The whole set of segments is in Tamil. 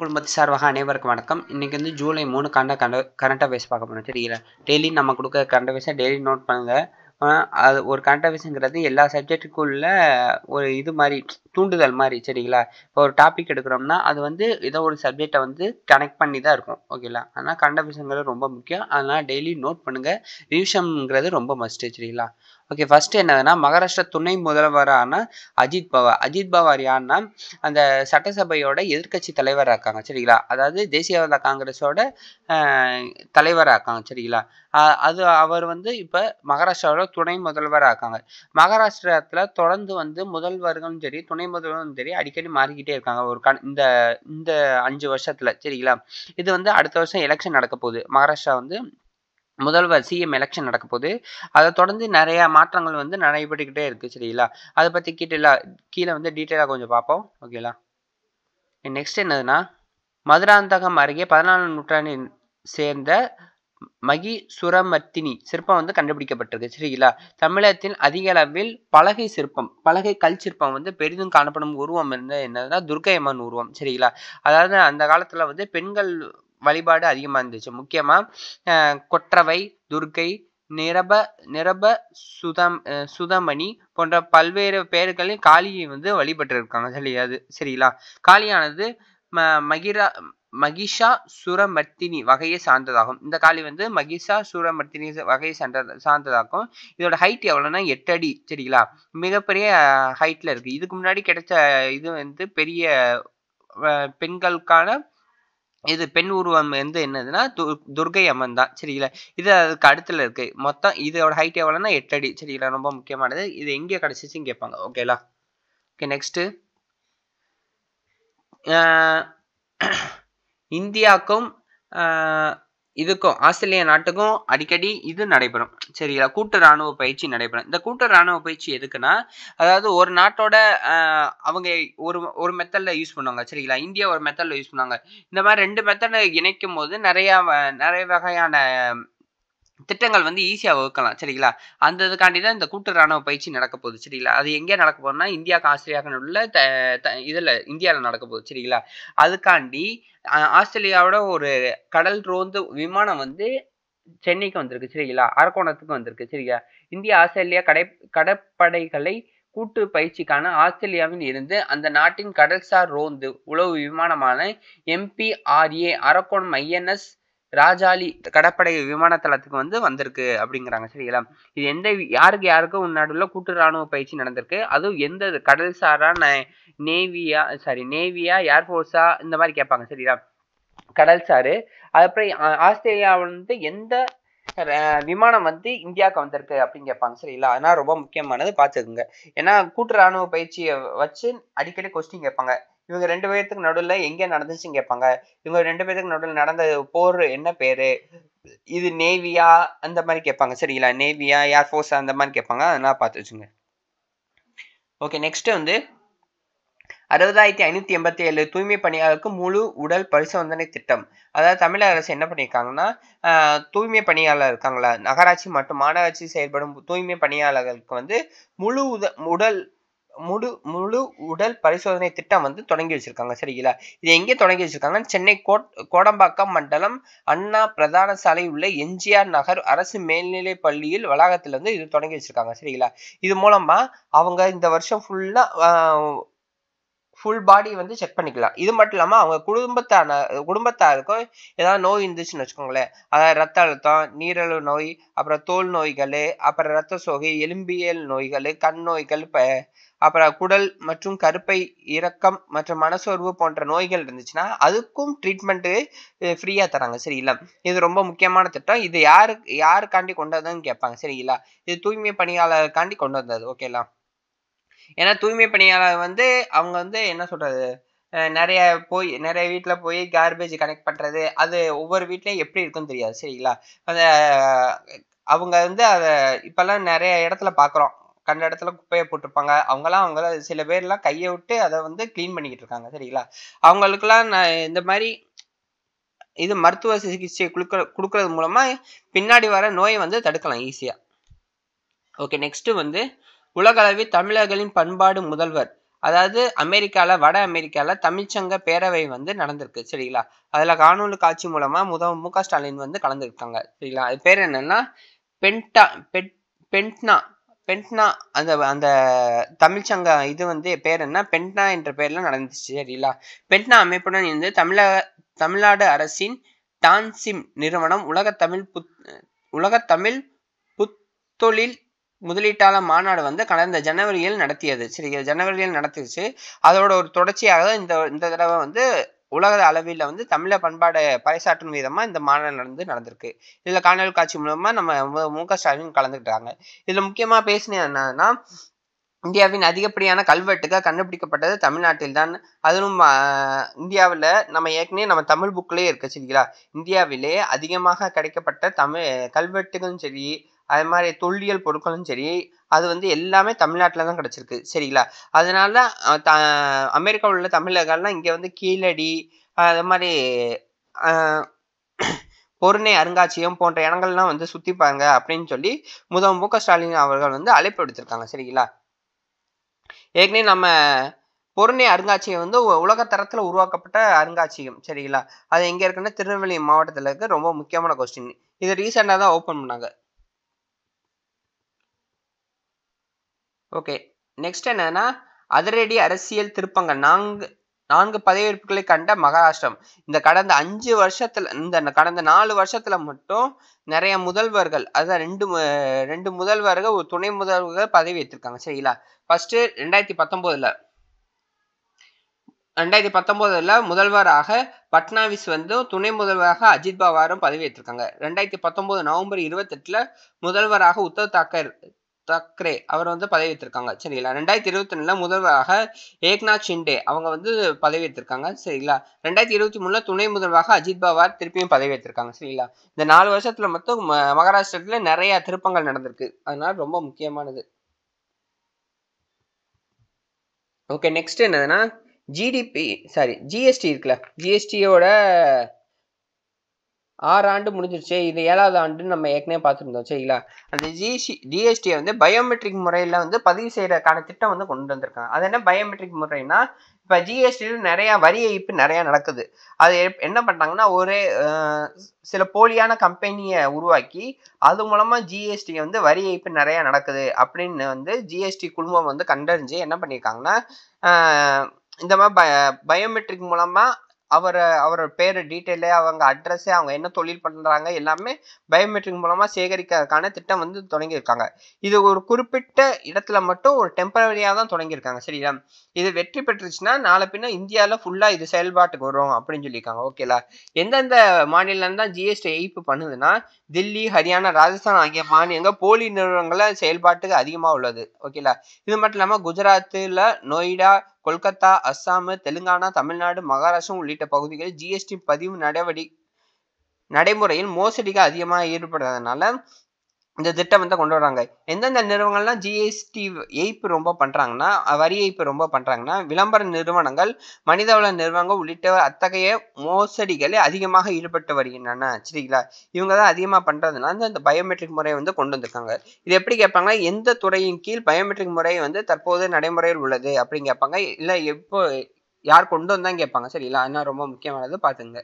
குடும்பத்து சார்பாக அனைவருக்கும் வணக்கம் இன்னைக்கு வந்து ஜூலை மூணு கண்ட கண்ட கரண்ட் அஃபேர்ஸ் பார்க்க போகிறோம் சரிங்களா டெய்லி நம்ம கொடுக்க கரண்ட் அஃபேர்ஸை டெய்லி நோட் பண்ணுங்க ஆஹ் அது ஒரு கரண்ட் அஃபேர்ஸுங்கிறது எல்லா சப்ஜெக்ட்டுக்குள்ள ஒரு இது மாதிரி தூண்டுதல் மாதிரி சரிங்களா இப்போ ஒரு டாபிக் எடுக்கிறோம்னா அது வந்து ஏதோ ஒரு சப்ஜெக்டை வந்து கனெக்ட் பண்ணி தான் இருக்கும் ஓகேங்களா ஆனால் கரண்ட் அஃபேர்ஸுங்கிறது ரொம்ப முக்கியம் அதனால் டெய்லி நோட் பண்ணுங்கள் ரிவிஷன்ங்கிறது ரொம்ப மஸ்ட்டு சரிங்களா ஓகே ஃபர்ஸ்ட் என்னதுன்னா மகாராஷ்டிரா துணை முதல்வரான அஜித் பவார் அஜித் பவார் யாருன்னா அந்த சட்டசபையோட எதிர்க்கட்சி தலைவராக இருக்காங்க சரிங்களா அதாவது தேசியவாத காங்கிரஸோட தலைவராக இருக்காங்க சரிங்களா ஆஹ் அது அவர் வந்து இப்போ மகாராஷ்டிராவோட துணை முதல்வராக இருக்காங்க மகாராஷ்டிரத்தில் தொடர்ந்து வந்து முதல்வர்களும் சரி துணை முதல்வரும் சரி அடிக்கடி மாறிக்கிட்டே இருக்காங்க ஒரு கண் இந்த இந்த அஞ்சு வருஷத்தில் சரிங்களா இது வந்து அடுத்த வருஷம் எலெக்ஷன் நடக்க போகுது மகாராஷ்டிரா வந்து முதல்வர் சிஎம் எலெக்ஷன் நடக்க போகுது அதை தொடர்ந்து நிறைய மாற்றங்கள் வந்து நடைபெற்றுக்கிட்டே இருக்கு சரிங்களா அதை பற்றி கீட்டெல்லாம் கீழே வந்து டீட்டெயிலாக கொஞ்சம் பார்ப்போம் ஓகேங்களா நெக்ஸ்ட் என்னதுன்னா மதுராந்தகம் அருகே பதினாலாம் நூற்றாண்டில் சேர்ந்த மகி சுரமர்த்தினி சிற்பம் வந்து கண்டுபிடிக்கப்பட்டிருக்கு சரிங்களா தமிழகத்தில் அதிக அளவில் பலகை சிற்பம் பலகை கல் சிற்பம் வந்து பெரிதும் காணப்படும் உருவம் வந்து என்னதுன்னா துர்க்கை அம்மன் உருவம் சரிங்களா அதாவது அந்த காலத்தில் வந்து பெண்கள் வழிபாடு அதிகமாக இருந்துச்சு முக்கியமாக கொற்றவை துர்க்கை நிரப நிரப சுதம் சுதமணி போன்ற பல்வேறு பெயர்களில் காளியை வந்து வழிபட்டு இருக்காங்க சரி அது சரிங்களா காளியானது ம மகிரா மகிஷா சுரமர்த்தினி வகையை சார்ந்ததாகும் இந்த காளி வந்து மகிஷா சுரமர்த்தினி வகையை சார்ந்த சார்ந்ததாகும் இதோட ஹைட் எவ்வளோன்னா எட்டு அடி சரிங்களா மிகப்பெரிய ஹைட்டில் இருக்குது இதுக்கு முன்னாடி கிடைச்ச இது வந்து பெரிய பெண்களுக்கான இது பெண் உருவம் வந்து என்னதுன்னா துர்கை அம்மன் தான் சரிங்களா இது அதுக்கு அடுத்துல இருக்கு மொத்தம் இதோட ஹைட் எவ்வளோன்னா எட்டு அடி சரிங்களா ரொம்ப முக்கியமானது இது எங்கே கிடச்சிச்சின்னு கேட்பாங்க ஓகேலா ஓகே நெக்ஸ்ட்டு இந்தியாவுக்கும் இதுக்கும் ஆஸ்திரேலியா நாட்டுக்கும் அடிக்கடி இது நடைபெறும் சரிங்களா கூட்டு ராணுவ பயிற்சி நடைபெறும் இந்த கூட்டு ராணுவ பயிற்சி எதுக்குன்னா அதாவது ஒரு நாட்டோட அவங்க ஒரு ஒரு மெத்தடில் யூஸ் பண்ணுவாங்க சரிங்களா இந்தியா ஒரு மெத்தடில் யூஸ் பண்ணுவாங்க இந்த மாதிரி ரெண்டு மெத்தடை இணைக்கும் போது நிறையா நிறைய வகையான திட்டங்கள் வந்து ஈஸியாக வகுக்கலாம் சரிங்களா அந்த இதுக்காண்டி தான் இந்த கூட்டு ராணுவ பயிற்சி நடக்க போகுது சரிங்களா அது எங்கே நடக்க போகுதுன்னா இந்தியாவுக்கு ஆஸ்திரேலியாவுக்கு உள்ள த இதில் இந்தியாவில் நடக்க போகுது சரிங்களா அதுக்காண்டி ஆஸ்திரேலியாவோட ஒரு கடல் ரோந்து விமானம் வந்து சென்னைக்கு வந்திருக்கு சரிங்களா அரக்கோணத்துக்கு வந்திருக்கு சரிங்களா இந்தியா ஆஸ்திரேலியா கடை கடற்படைகளை கூட்டு பயிற்சிக்கான ஆஸ்திரேலியாவில் இருந்து அந்த நாட்டின் கடல்சார் ரோந்து உளவு விமானமான எம்பிஆர்ஏ அரக்கோணம் ஐஎன்எஸ் ராஜாலி கடற்படை விமான தளத்துக்கு வந்து வந்திருக்கு அப்படிங்கிறாங்க சரிங்களா இது எந்த யாருக்கு யாருக்கும் நடுவில் கூட்டு ராணுவ பயிற்சி நடந்திருக்கு அதுவும் எந்த கடல்சாரா நேவியா சாரி நேவியா ஏர்ஃபோர்ஸா இந்த மாதிரி கேட்பாங்க சரிங்களா கடல்சாரு அதுக்கப்புறம் ஆஸ்திரேலியா வந்து எந்த விமானம் வந்து இந்தியாவுக்கு வந்திருக்கு அப்படின்னு கேட்பாங்க சரிங்களா அதனால் ரொம்ப முக்கியமானது பார்த்துக்குங்க ஏன்னா கூட்டு ராணுவ பயிற்சியை வச்சு அடிக்கடி கொஸ்டின் கேட்பாங்க இவங்க ரெண்டு பேர்த்துக்கு நடுவில் எங்கே நடந்துச்சுன்னு கேட்பாங்க இவங்க ரெண்டு பேர்த்துக்கு நடுவில் நடந்த போர் என்ன பேர் இது நேவியா அந்த மாதிரி கேட்பாங்க சரிங்களா நேவியா ஏர்ஃபோர்ஸ் அந்த மாதிரி கேட்பாங்க அதனால் பார்த்து வச்சுங்க ஓகே நெக்ஸ்ட்டு வந்து அறுபதாயிரத்தி ஐநூற்றி எண்பத்தி ஏழு தூய்மை பணியாளருக்கு முழு உடல் பரிசோதனை திட்டம் அதாவது தமிழக அரசு என்ன பண்ணியிருக்காங்கன்னா தூய்மை பணியாளர் இருக்காங்களா நகராட்சி மற்றும் மாநகராட்சி செயல்படும் தூய்மை பணியாளர்களுக்கு வந்து முழு உத உடல் முழு முழு உடல் பரிசோதனை திட்டம் வந்து தொடங்கி வச்சிருக்காங்க சரிங்களா இது எங்கே தொடங்கி வச்சிருக்காங்க சென்னை கோட் கோடம்பாக்கம் மண்டலம் அண்ணா பிரதான சாலை உள்ள எம்ஜிஆர் நகர் அரசு மேல்நிலை பள்ளியில் வளாகத்தில் வந்து இது தொடங்கி வச்சிருக்காங்க சரிங்களா இது மூலமா அவங்க இந்த வருஷம் ஃபுல்லா ஃபுல் பாடி வந்து செக் பண்ணிக்கலாம் இது மட்டும் இல்லாமல் அவங்க குடும்பத்தான குடும்பத்தாருக்கும் ஏதாவது நோய் இருந்துச்சுன்னு வச்சுக்கோங்களேன் அதாவது ரத்த அழுத்தம் நீரழிவு நோய் அப்புறம் தோல் நோய்கள் அப்புறம் ரத்த சோகை எலும்பியல் நோய்கள் கண் நோய்கள் அப்புறம் குடல் மற்றும் கருப்பை இறக்கம் மற்றும் மனசோர்வு போன்ற நோய்கள் இருந்துச்சுன்னா அதுக்கும் ட்ரீட்மெண்ட்டு ஃப்ரீயாக தராங்க சரிங்களா இது ரொம்ப முக்கியமான திட்டம் இது யாருக்கு யாருக்காண்டி கொண்டு வந்ததுன்னு கேட்பாங்க சரிங்களா இது தூய்மை பணியாளருக்காண்டி கொண்டு வந்தது ஓகேங்களா ஏன்னா தூய்மை பணியாளர் வந்து அவங்க வந்து என்ன சொல்றது நிறைய போய் நிறைய வீட்டில் போய் கார்பேஜ் கனெக்ட் பண்ணுறது அது ஒவ்வொரு வீட்லேயும் எப்படி இருக்குன்னு தெரியாது சரிங்களா அந்த அவங்க வந்து அதை இப்போல்லாம் நிறைய இடத்துல பார்க்குறோம் கண்ட இடத்துல குப்பையை போட்டிருப்பாங்க அவங்களாம் அவங்கள சில பேர்லாம் கையை விட்டு அதை வந்து க்ளீன் பண்ணிக்கிட்டு இருக்காங்க சரிங்களா அவங்களுக்குலாம் நான் இந்த மாதிரி இது மருத்துவ சிகிச்சை கொடுக்குற கொடுக்கறது மூலமாக பின்னாடி வர நோயை வந்து தடுக்கலாம் ஈஸியாக ஓகே நெக்ஸ்ட்டு வந்து உலகளவில் தமிழர்களின் பண்பாடு முதல்வர் அதாவது அமெரிக்கால வட அமெரிக்கால தமிழ்ச்சங்க பேரவை வந்து நடந்திருக்கு சரிங்களா தமிழ்ச்சங்க பேரவை வந்து நடந்திருக்கு சரிங்களா அதுல காணொலி காட்சி மூலமா முத மு க ஸ்டாலின் வந்து கலந்துக்கிட்டாங்க சரிங்களா அது பேர் என்னன்னா பென்டா பெட் பென்ட்னா பென்ட்னா அந்த அந்த தமிழ்ச்சங்க இது வந்து பேர் என்ன பென்ட்னா என்ற பெயர்ல நடந்துச்சு சரிங்களா பென்ட்னா அமைப்புடன் இருந்து தமிழக தமிழ்நாடு அரசின் டான்சிம் நிறுவனம் உலக தமிழ் புத் உலக தமிழ் புத்தொழில் முதலீட்டாளர் மாநாடு வந்து கடந்த ஜனவரியில் நடத்தியது சரி ஜனவரியில் நடத்திச்சு அதோட ஒரு தொடர்ச்சியாக இந்த இந்த தடவை வந்து உலக அளவில் வந்து தமிழ பண்பாடு பறைசாற்றும் விதமா இந்த மாநாடு நடந்து நடந்திருக்கு இதுல காணொலி காட்சி மூலமா நம்ம மு- மு க ஸ்டாலின் கலந்துக்கிட்டாங்க இதுல முக்கியமா பேசினது என்னன்னா இந்தியாவின் அதிகப்படியான கல்வெட்டுகள் கண்டுபிடிக்கப்பட்டது தமிழ்நாட்டில் தான் அதுவும் ஆஹ், இந்தியாவுல நம்ம ஏற்கனவே நம்ம தமிழ் புக்லயே இருக்கு சரிங்களா இந்தியாவிலே அதிகமாக கிடைக்கப்பட்ட தமிழ் கல்வெட்டுகளும் சரி அது மாதிரி தொல்லியல் பொருட்களும் சரி அது வந்து எல்லாமே தமிழ்நாட்டில் தான் கிடச்சிருக்கு சரிங்களா அதனால அஹ், த அமெரிக்காவில் உள்ள தமிழர்கள்லாம் இங்கே வந்து கீழடி அது மாதிரி அஹ், பொருணை அருங்காட்சியகம் போன்ற இடங்கள்லாம் வந்து சுத்திப்பாங்க அப்படின்னு சொல்லி முத மு க ஸ்டாலின் அவர்கள் வந்து அழைப்பு விடுத்திருக்காங்க சரிங்களா ஏற்கனவே நம்ம பொருணை அருங்காட்சியகம் வந்து உ- உலக தரத்துல உருவாக்கப்பட்ட அருங்காட்சியகம் சரிங்களா அது எங்க இருக்குன்னா திருநெல்வேலி மாவட்டத்துல இருக்கு ரொம்ப முக்கியமான கொஸ்டின் இது ரீசெண்டா தான் ஓபன் பண்ணாங்க ஓகே நெக்ஸ்ட் என்னன்னா அதிரடி அரசியல் திருப்பங்கள் நான்கு நான்கு பதவியேற்புகளை கண்ட மகாராஷ்டிரம் இந்த கடந்த அஞ்சு வருஷத்துல இந்த கடந்த நாலு வருஷத்துல மட்டும் நிறைய முதல்வர்கள் அதான் ரெண்டு மு- ரெண்டு முதல்வர்கள் ஒரு துணை முதல்வர்கள் பதவி ஏற்றிருக்காங்க சரிங்களா ஃபர்ஸ்ட் ரெண்டாயிரத்தி பத்தொன்பதுல ரெண்டாயிரத்தி பத்தொன்பதுல முதல்வராக பட்னாவிஸ் வந்து துணை முதல்வராக அஜித் பவாரும் பதவி ஏற்றிருக்காங்க ரெண்டாயிரத்தி பத்தொன்பது நவம்பர் இருபத்தெட்டுல முதல்வராக உத்தவ் தாக்கர் தாக்கரே அவர் வந்து பதவி ஏற்றிருக்காங்க சரிங்களா ரெண்டாயிரத்தி இருபத்தி ரெண்டுல முதல்வராக ஏக்நாத் ஷிண்டே அவங்க வந்து பதவி ஏற்றிருக்காங்க சரிங்களா ரெண்டாயிரத்தி இருபத்தி மூணுல துணை முதல்வராக அஜித் பவார் திருப்பியும் பதவி ஏற்றிருக்காங்க சரிங்களா இந்த நாலு வருஷத்துல மட்டும் ம- மகாராஷ்டிரத்துல நிறைய திருப்பங்கள் நடந்திருக்கு அதனால ரொம்ப முக்கியமானது ஓகே நெக்ஸ்ட் என்னதுன்னா ஜிடிபி சாரி ஜிஎஸ்டி இருக்குல்ல ஜிஎஸ்டியோட ஆறு ஆண்டு முடிஞ்சிருச்சு இது ஏழாவது ஆண்டுன்னு நம்ம ஏற்கனவே பார்த்துருந்தோம் சரிங்களா அந்த ஜிஎஸ்டி ஜிஎஸ்டியை வந்து பயோமெட்ரிக் முறையில் வந்து பதிவு செய்யறதுக்கான திட்டம் வந்து கொண்டு வந்திருக்காங்க அது என்ன பயோமெட்ரிக் முறைனா இப்போ ஜிஎஸ்டியில் நிறையா வரி ஏய்ப்பு நிறையா நடக்குது அது எப்- என்ன பண்ணுறாங்கன்னா ஒரே அஹ், சில போலியான கம்பெனியை உருவாக்கி அது மூலமாக ஜிஎஸ்டி வந்து வரி ஏய்ப்பு நிறையா நடக்குது அப்படின்னு வந்து ஜிஎஸ்டி குழுமம் வந்து கண்டறிஞ்சு என்ன பண்ணியிருக்காங்கன்னா ஆஹ், இந்த மாதிரி ப பயோமெட்ரிக் மூலமாக அவரை அவரோட பேர் டீட்டெயிலு அவங்க அட்ரஸு அவங்க என்ன தொழில் பண்ணுறாங்க எல்லாமே பயோமெட்ரிக் மூலமாக சேகரிக்கிறதுக்கான திட்டம் வந்து தொடங்கியிருக்காங்க இது ஒரு குறிப்பிட்ட இடத்துல மட்டும் ஒரு டெம்பரரியாக தான் தொடங்கியிருக்காங்க சரியா இது வெற்றி பெற்றுச்சுன்னா நாளை பின்ன இந்தியாவில் ஃபுல்லாக இது செயல்பாட்டுக்கு வரும் அப்படின்னு சொல்லியிருக்காங்க ஓகேலா எந்தெந்த மாநிலம் தான் ஜிஎஸ்டி ஏய்ப்பு பண்ணுதுன்னா தில்லி ஹரியானா ராஜஸ்தான் ஆகிய மாநிலங்கள் போலி நிறுவனங்கள செயல்பாட்டுக்கு அதிகமாக உள்ளது ஓகேலா இது மட்டும் இல்லாமல் குஜராத்தில் நொய்டா கொல்கத்தா அஸ்ஸாம் தெலுங்கானா தமிழ்நாடு மகாராஷ்டிரம் உள்ளிட்ட பகுதிகளில் ஜிஎஸ்டி பதிவு நடவடி நடைமுறையில் மோசடிகள் அதிகமாக ஈடுபடுறதுனால இந்த திட்டம் வந்து கொண்டு வராங்க எந்தெந்த நிறுவனங்கள்லாம் ஜிஎஸ்டி ஏய்ப்பு ரொம்ப பண்றாங்கன்னா அஹ் வரி ஏய்ப்பு ரொம்ப பண்றாங்கன்னா விளம்பர நிறுவனங்கள் மனிதவள நிறுவனங்கள் உள்ளிட்ட அத்தகைய மோசடிகளை அதிகமாக ஈடுபட்டு வருகின்றன சரிங்களா இவங்க தான் அதிகமாக பண்றதுனால இந்த பயோமெட்ரிக் முறையை வந்து கொண்டு வந்திருக்காங்க இது எப்படி கேட்பாங்க எந்த துறையின் கீழ் பயோமெட்ரிக் முறை வந்து தற்போது நடைமுறையில் உள்ளது அப்படின்னு கேட்பாங்க இல்லை எப்போ யார் கொண்டு வந்தாங்க கேட்பாங்க சரிங்களா அதனால் ரொம்ப முக்கியமானது பார்த்துங்க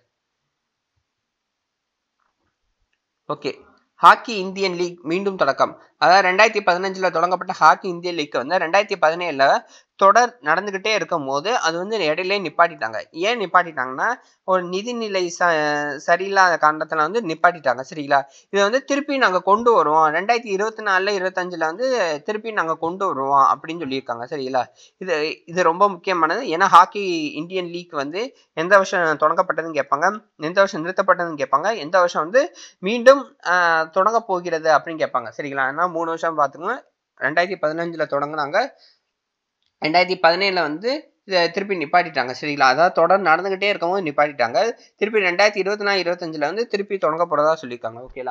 ஓகே ஹாக்கி இந்தியன் லீக் மீண்டும் தொடக்கம் அதாவது ரெண்டாயிரத்தி பதினஞ்சில் தொடங்கப்பட்ட ஹாக்கி இந்தியன் லீக் வந்து ரெண்டாயிரத்தி பதினேழில் தொடர் நடந்துக்கிட்டே இருக்கும் போது அது வந்து இடையிலே நிப்பாட்டிட்டாங்க ஏன் நிப்பாட்டிட்டாங்கன்னா ஒரு நிதிநிலை ச சரியில்லாத காரணத்தில் வந்து நிப்பாட்டிட்டாங்க சரிங்களா இதை வந்து திருப்பி நாங்கள் கொண்டு வருவோம் ரெண்டாயிரத்தி இருபத்தி நாலில் இருபத்தஞ்சில் வந்து திருப்பி நாங்கள் கொண்டு வருவோம் அப்படின்னு சொல்லியிருக்காங்க சரிங்களா இது இது ரொம்ப முக்கியமானது ஏன்னா ஹாக்கி இந்தியன் லீக் வந்து எந்த வருஷம் தொடங்கப்பட்டதுன்னு கேட்பாங்க எந்த வருஷம் நிறுத்தப்பட்டதுன்னு கேட்பாங்க எந்த வருஷம் வந்து மீண்டும் ஆஹ், தொடங்க போகிறது அப்படின்னு கேட்பாங்க சரிங்களா ஏன்னா மூணு வருஷம் பார்த்துக்கோங்க ரெண்டாயிரத்தி பதினஞ்சில் தொடங்குனாங்க ரெண்டாயிரத்தி பதினேழில் வந்து இதை திருப்பி நிப்பாட்டிட்டாங்க சரிங்களா அதாவது தொடர் நடந்துக்கிட்டே இருக்கும்போது நிப்பாட்டிட்டாங்க திருப்பி ரெண்டாயிரத்தி இருபத்தி நாலு இருபத்தஞ்சில் வந்து திருப்பி தொடங்க போகிறதா சொல்லியிருக்காங்க ஓகேலா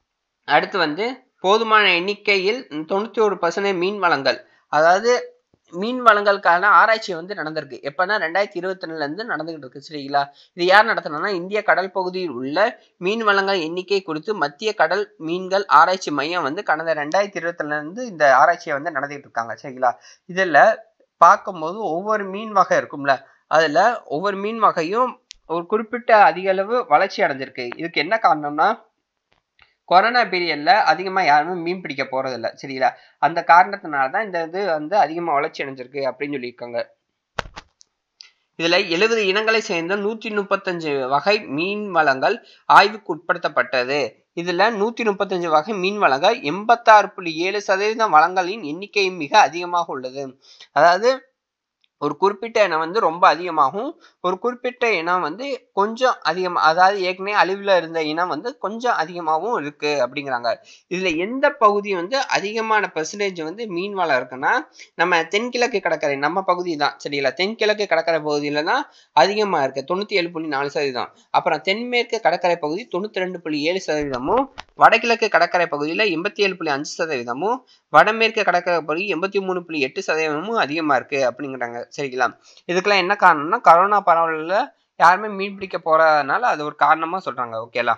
அடுத்து வந்து போதுமான எண்ணிக்கையில் தொண்ணூற்றி ஒரு பர்சன்டேஜ் மீன் வளங்கள் அதாவது மீன் வளங்களுக்கான ஆராய்ச்சி வந்து நடந்திருக்கு எப்பன்னா ரெண்டாயிரத்தி இருபத்தி ரெண்டுல இருந்து நடந்துகிட்டு இருக்கு சரிங்களா இது யார் நடத்தினா இந்திய கடல் பகுதியில் உள்ள மீன் வளங்கள் எண்ணிக்கை குறித்து மத்திய கடல் மீன்கள் ஆராய்ச்சி மையம் வந்து கடந்த ரெண்டாயிரத்தி இருபத்தி இருந்து இந்த ஆராய்ச்சியை வந்து நடத்திட்டு இருக்காங்க சரிங்களா இதுல பார்க்கும்போது ஒவ்வொரு மீன் வகை இருக்கும்ல அதுல ஒவ்வொரு மீன் வகையும் ஒரு குறிப்பிட்ட அதிக அளவு வளர்ச்சி அடைஞ்சிருக்கு இதுக்கு என்ன காரணம்னா கொரோனா பீரியட்ல அதிகமா யாருமே மீன் பிடிக்க போறது இல்ல சரிங்களா அந்த காரணத்தினால தான் இந்த இது வந்து அதிகமா வளர்ச்சி அடைஞ்சிருக்கு அப்படின்னு சொல்லியிருக்காங்க இதுல எழுபது இனங்களை சேர்ந்த நூத்தி முப்பத்தஞ்சு வகை மீன் வளங்கள் ஆய்வுக்கு உட்படுத்தப்பட்டது இதுல நூத்தி முப்பத்தஞ்சு வகை மீன் வளங்கள் எண்பத்தாறு புள்ளி ஏழு சதவீதம் வளங்களின் எண்ணிக்கை மிக அதிகமாக உள்ளது அதாவது ஒரு குறிப்பிட்ட இனம் வந்து ரொம்ப அதிகமாகும் ஒரு குறிப்பிட்ட இனம் வந்து கொஞ்சம் அதிகம் அதாவது ஏற்கனவே அழிவில் இருந்த இனம் வந்து கொஞ்சம் அதிகமாகவும் இருக்கு அப்படிங்கிறாங்க இதுல எந்த பகுதி வந்து அதிகமான பெர்சன்டேஜ் வந்து மீன் வளம் இருக்குன்னா நம்ம தென்கிழக்கு கடற்கரை நம்ம பகுதி தான் சரிங்களா தென்கிழக்கு கடற்கரை பகுதியில தான் அதிகமா இருக்கு தொண்ணூத்தி ஏழு புள்ளி நாலு சதவீதம் அப்புறம் தென்மேற்கு கடற்கரை பகுதி தொண்ணூத்தி ரெண்டு புள்ளி ஏழு சதவீதமும் வடகிழக்கு கடற்கரை பகுதியில எண்பத்தி ஏழு புள்ளி அஞ்சு சதவீதமும் வடமேற்கு கடற்கரை பகுதி எண்பத்தி மூணு புள்ளி எட்டு சதவீதமும் அதிகமா இருக்கு அப்படிங்கிறாங்க சரிங்களா இதுக்கெல்லாம் என்ன காரணம்னா கரோனா பரவலில் யாருமே மீன் பிடிக்க போறதுனால அது ஒரு காரணமா சொல்றாங்க ஓகேலா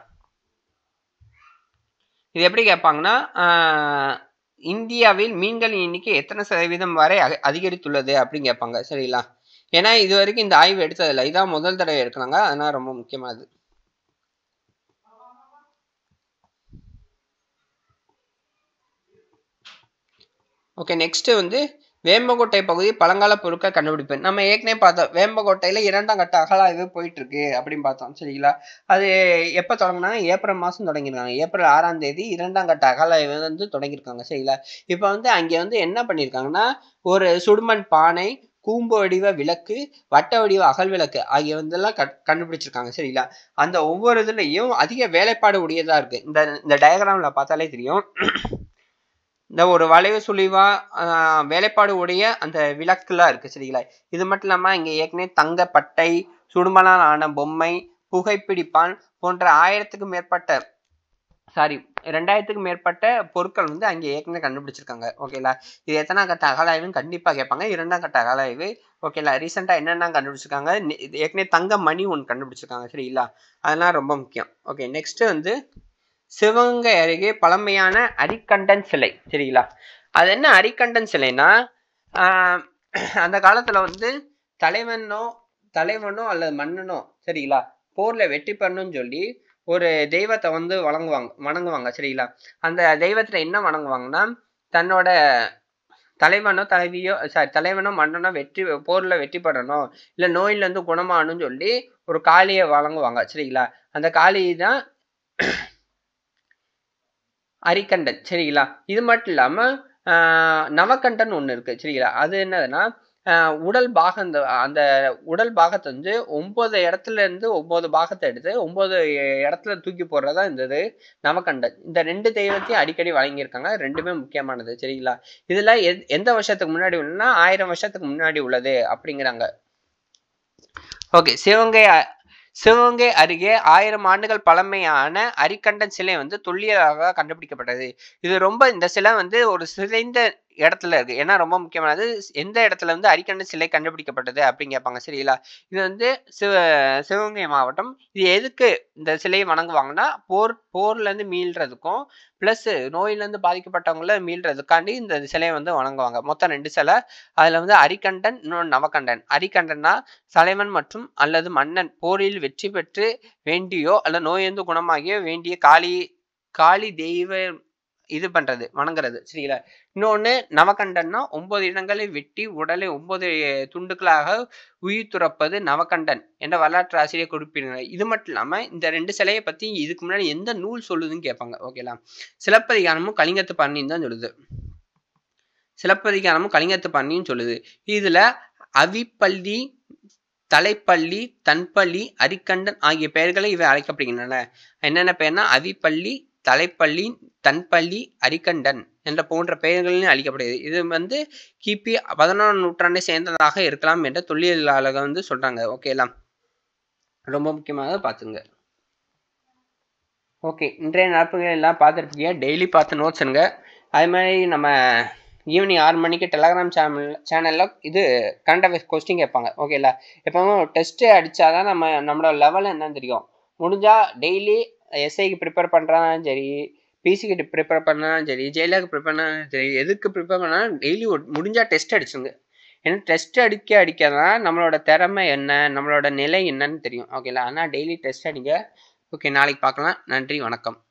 இது எப்படி கேட்பாங்கன்னா இந்தியாவில் மீன்களின் எண்ணிக்கை எத்தனை சதவீதம் வரை அதிகரித்துள்ளது அப்படின்னு கேட்பாங்க சரிங்களா ஏன்னா இது வரைக்கும் இந்த ஆய்வு எடுத்ததில்லை இதான் முதல் தடவை எடுக்கிறாங்க அதனால ரொம்ப முக்கியமானது ஓகே நெக்ஸ்ட் வந்து வேம்பகோட்டை பகுதி பழங்கால பொருட்கள் கண்டுபிடிப்பு நம்ம ஏற்கனவே பார்த்தோம் வேம்பகோட்டையில இரண்டாம் கட்ட அகலாய்வு போயிட்டு இருக்கு அப்படின்னு பார்த்தோம் சரிங்களா அது எப்போ தொடங்கினாங்க ஏப்ரல் மாதம் தொடங்கியிருக்காங்க ஏப்ரல் ஆறாம் தேதி இரண்டாம் கட்ட அகலாய்வு வந்து தொடங்கியிருக்காங்க சரிங்களா இப்போ வந்து அங்கே வந்து என்ன பண்ணியிருக்காங்கன்னா ஒரு சுடுமண் பானை கூம்பு வடிவ விளக்கு வட்ட வடிவ அகல் விளக்கு ஆகிய வந்தெல்லாம் கண்டுபிடிச்சிருக்காங்க சரிங்களா அந்த ஒவ்வொரு இதுலையும் அதிக வேலைப்பாடு உடையதா இருக்கு இந்த இந்த டயக்ராம்ல பார்த்தாலே தெரியும் இந்த ஒரு வளைவு சுழிவா வேலைப்பாடு உடைய அந்த விளக்குலாம் இருக்கு சரிங்களா இது மட்டும் இல்லாம இங்க ஏற்கனவே தங்க பட்டை சுடுமணால் ஆன பொம்மை புகைப்பிடிப்பான் போன்ற ஆயிரத்துக்கும் மேற்பட்ட சாரி ரெண்டாயிரத்துக்கும் மேற்பட்ட பொருட்கள் வந்து அங்கே ஏற்கனவே கண்டுபிடிச்சிருக்காங்க ஓகேலா இது எத்தனை கட்ட அகலாய்வுன்னு கண்டிப்பாக கேட்பாங்க இரண்டாம் கட்ட அகலாய்வு ஓகேலா ரீசெண்டாக என்னென்ன கண்டுபிடிச்சிருக்காங்க ஏற்கனவே தங்க மணி ஒன்று கண்டுபிடிச்சிருக்காங்க சரிங்களா அதெல்லாம் ரொம்ப முக்கியம் ஓகே நெக்ஸ்ட் வந்து சிவகங்கை அருகே பழமையான அரிக்கண்டன் சிலை சரிங்களா அது என்ன அரிக்கண்டன் சிலைனா அந்த காலத்தில் வந்து தலைவனோ தலைவனோ அல்லது மன்னனோ சரிங்களா போரில் வெற்றி பண்ணணும்னு சொல்லி ஒரு தெய்வத்தை வந்து வணங்குவாங்க வணங்குவாங்க சரிங்களா அந்த தெய்வத்தில் என்ன வணங்குவாங்கன்னா தன்னோட தலைவனோ தலைவியோ சாரி தலைவனோ மன்னனோ வெற்றி போரில் வெற்றி பெறணும் இல்லை நோயிலேருந்து குணமாகணும்னு சொல்லி ஒரு காளியை வழங்குவாங்க சரிங்களா அந்த காளி தான் அரிக்கண்டன் சரிங்களா இது மட்டும் இல்லாமல் நவக்கண்டன் ஒன்று இருக்குது சரிங்களா அது என்னதுன்னா உடல் பாகம் அந்த அந்த உடல் பாகத்தை வந்து ஒம்பது இடத்துல இருந்து ஒம்பது பாகத்தை எடுத்து ஒம்பது இடத்துல தூக்கி போடுறதா இந்த இது நவக்கண்டன் இந்த ரெண்டு தெய்வத்தையும் அடிக்கடி வழங்கியிருக்காங்க ரெண்டுமே முக்கியமானது சரிங்களா இதில் எந்த வருஷத்துக்கு முன்னாடி உள்ளனா ஆயிரம் வருஷத்துக்கு முன்னாடி உள்ளது அப்படிங்கிறாங்க ஓகே சிவகங்கை சிவகங்கை அருகே ஆயிரம் ஆண்டுகள் பழமையான அரிக்கண்டன் சிலை வந்து துல்லியமாக கண்டுபிடிக்கப்பட்டது இது ரொம்ப இந்த சிலை வந்து ஒரு சிதைந்த இடத்துல இருக்கு ஏன்னா ரொம்ப முக்கியமானது எந்த இடத்துல வந்து அரிக்கண்டன் சிலை கண்டுபிடிக்கப்பட்டது அப்படின்னு கேட்பாங்க சரிங்களா இது வந்து சிவ சிவகங்கை மாவட்டம் இது எதுக்கு இந்த சிலையை வணங்குவாங்கன்னா போர் போர்ல இருந்து மீள்றதுக்கும் பிளஸ் நோயில இருந்து பாதிக்கப்பட்டவங்கள மீள்றதுக்காண்டி இந்த சிலையை வந்து வணங்குவாங்க மொத்தம் ரெண்டு சிலை அதுல வந்து அரிக்கண்டன் இன்னொன்று நவக்கண்டன் அரிக்கண்டன்னா தலைவன் மற்றும் அல்லது மன்னன் போரில் வெற்றி பெற்று வேண்டியோ அல்லது நோயிலிருந்து குணமாகியோ வேண்டிய காளி காளி தெய்வ இது பண்றது வணங்குறது சரிங்களா இன்னொன்று நவகண்டன்னா ஒன்பது இடங்களை வெட்டி உடலை ஒன்பது துண்டுகளாக உயிர் துறப்பது நவகண்டன் என்ற வரலாற்று ஆசிரியர் குறிப்பிடுங்க இது மட்டும் இல்லாமல் இந்த ரெண்டு சிலையை பற்றி இதுக்கு முன்னாடி எந்த நூல் சொல்லுதுன்னு கேட்பாங்க ஓகேலா சிலப்பதிகாரமும் கலிங்கத்து பண்ணின்னு தான் சொல்லுது சிலப்பதிகாரமும் கலிங்கத்து பண்ணின்னு சொல்லுது இதில் அவிப்பள்ளி தலைப்பள்ளி தன்பள்ளி அரிக்கண்டன் ஆகிய பெயர்களை இவை அழைக்கப்படுகின்றன என்னென்ன பெயர்னா அவிப்பள்ளி தலைப்பள்ளி தன்பள்ளி அரிக்கண்டன் என்ற போன்ற பெயர்களில் அளிக்கப்படுகிறது இது வந்து கிபி பதினொன்றாம் நூற்றாண்டை சேர்ந்ததாக இருக்கலாம் என்ற தொல்லியலாளர்கள் வந்து சொல்றாங்க ஓகேலாம் ரொம்ப முக்கியமாக பார்த்துங்க ஓகே இன்றைய நடப்புகள் எல்லாம் பார்த்துருப்பீங்க டெய்லி பார்த்து நோட்ஸுங்க அது மாதிரி நம்ம ஈவினிங் ஆறு மணிக்கு டெலகிராம் சேனல் சேனலில் இது கரண்ட் அஃபேர்ஸ் கொஸ்டின் கேட்பாங்க ஓகேங்களா எப்போவுமே டெஸ்ட்டு அடித்தா தான் நம்ம நம்மளோட லெவல் என்னன்னு தெரியும் முடிஞ்சால் டெய்லி எஸ்ஐக்கு ப்ரிப்பேர் பண்ணுறாலும் சரி பிசிக்கு ப்ரிப்பேர் பண்ணாலும் சரி ஜெயிலாக்கு ப்ரிப்பேர் பண்ணாலும் சரி எதுக்கு ப்ரிப்பேர் பண்ணாலும் டெய்லி முடிஞ்சால் டெஸ்ட் அடிச்சுங்க ஏன்னா டெஸ்ட் அடிக்க அடிக்க தான் நம்மளோட திறமை என்ன நம்மளோட நிலை என்னன்னு தெரியும் ஓகேங்களா ஆனால் டெய்லி டெஸ்ட் அடிங்க ஓகே நாளைக்கு பார்க்கலாம் நன்றி வணக்கம்